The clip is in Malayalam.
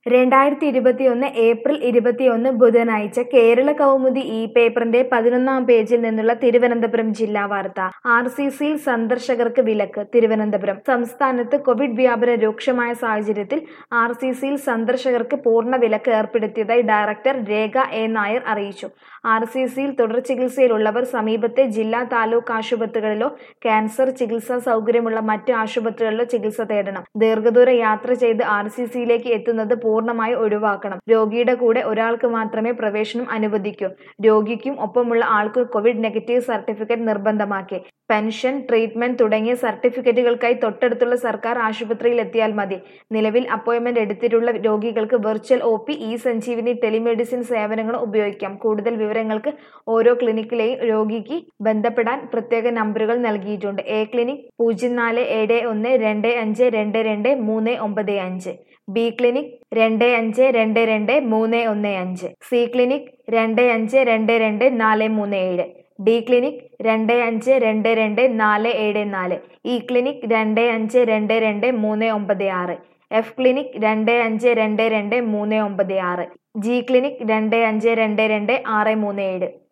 രണ്ടായിരത്തി ഇരുപത്തിയൊന്ന് ഏപ്രിൽ ഇരുപത്തിയൊന്ന് ബുധനാഴ്ച കേരള കൗമുദി ഈ പേപ്പറിന്റെ പതിനൊന്നാം പേജിൽ നിന്നുള്ള തിരുവനന്തപുരം ജില്ലാ വാർത്ത ആർ സി സിയിൽ സന്ദർശകർക്ക് വിലക്ക് തിരുവനന്തപുരം സംസ്ഥാനത്ത് കോവിഡ് വ്യാപനം രൂക്ഷമായ സാഹചര്യത്തിൽ ആർ സി സിയിൽ സന്ദർശകർക്ക് പൂർണ്ണ വിലക്ക് ഏർപ്പെടുത്തിയതായി ഡയറക്ടർ രേഖ എ നായർ അറിയിച്ചു ആർ സി സിയിൽ തുടർ ചികിത്സയിലുള്ളവർ സമീപത്തെ ജില്ലാ താലൂക്ക് ആശുപത്രികളിലോ ക്യാൻസർ ചികിത്സാ സൗകര്യമുള്ള മറ്റ് ആശുപത്രികളിലോ ചികിത്സ തേടണം ദീർഘദൂര യാത്ര ചെയ്ത് ആർ സി സിയിലേക്ക് എത്തുന്നത് പൂർണ്ണമായി ഒഴിവാക്കണം രോഗിയുടെ കൂടെ ഒരാൾക്ക് മാത്രമേ പ്രവേശനം അനുവദിക്കൂ രോഗിക്കും ഒപ്പമുള്ള ആൾക്ക് കോവിഡ് നെഗറ്റീവ് സർട്ടിഫിക്കറ്റ് നിർബന്ധമാക്കി പെൻഷൻ ട്രീറ്റ്മെന്റ് തുടങ്ങിയ സർട്ടിഫിക്കറ്റുകൾക്കായി തൊട്ടടുത്തുള്ള സർക്കാർ ആശുപത്രിയിൽ എത്തിയാൽ മതി നിലവിൽ അപ്പോയിന്റ്മെന്റ് എടുത്തിട്ടുള്ള രോഗികൾക്ക് virtual O P E Sanjeevani telemedicine സേവനങ്ങൾ ഉപയോഗിക്കാം കൂടുതൽ വിവരങ്ങൾക്ക് ഓരോ ക്ലിനിക്കിലെയും രോഗിക്ക് ബന്ധപ്പെടാൻ പ്രത്യേക നമ്പറുകൾ നൽകിയിട്ടുണ്ട് എ ക്ലിനിക് പൂജ്യം നാല് ഏഴ് ഒന്ന് രണ്ട് അഞ്ച് രണ്ട് രണ്ട് മൂന്ന് ഒമ്പത് അഞ്ച് ബി ക്ലിനിക് രണ്ട് അഞ്ച് രണ്ട് രണ്ട് മൂന്ന് ഒന്ന് അഞ്ച് സി ക്ലിനിക് രണ്ട് അഞ്ച് രണ്ട് രണ്ട് നാല് മൂന്ന് ഏഴ് ഡി ക്ലിനിക് രണ്ട് അഞ്ച് രണ്ട് രണ്ട് നാല് ഏഴ് നാല് ഇ ക്ലിനിക് രണ്ട് അഞ്ച് രണ്ട് രണ്ട് മൂന്ന് ഒമ്പത് ആറ് എഫ് ക്ലിനിക് രണ്ട് അഞ്ച് രണ്ട് രണ്ട് മൂന്ന് ഒമ്പത് ആറ് ജി ക്ലിനിക് രണ്ട് അഞ്ച് രണ്ട് രണ്ട് ആറ് മൂന്ന് ഏഴ്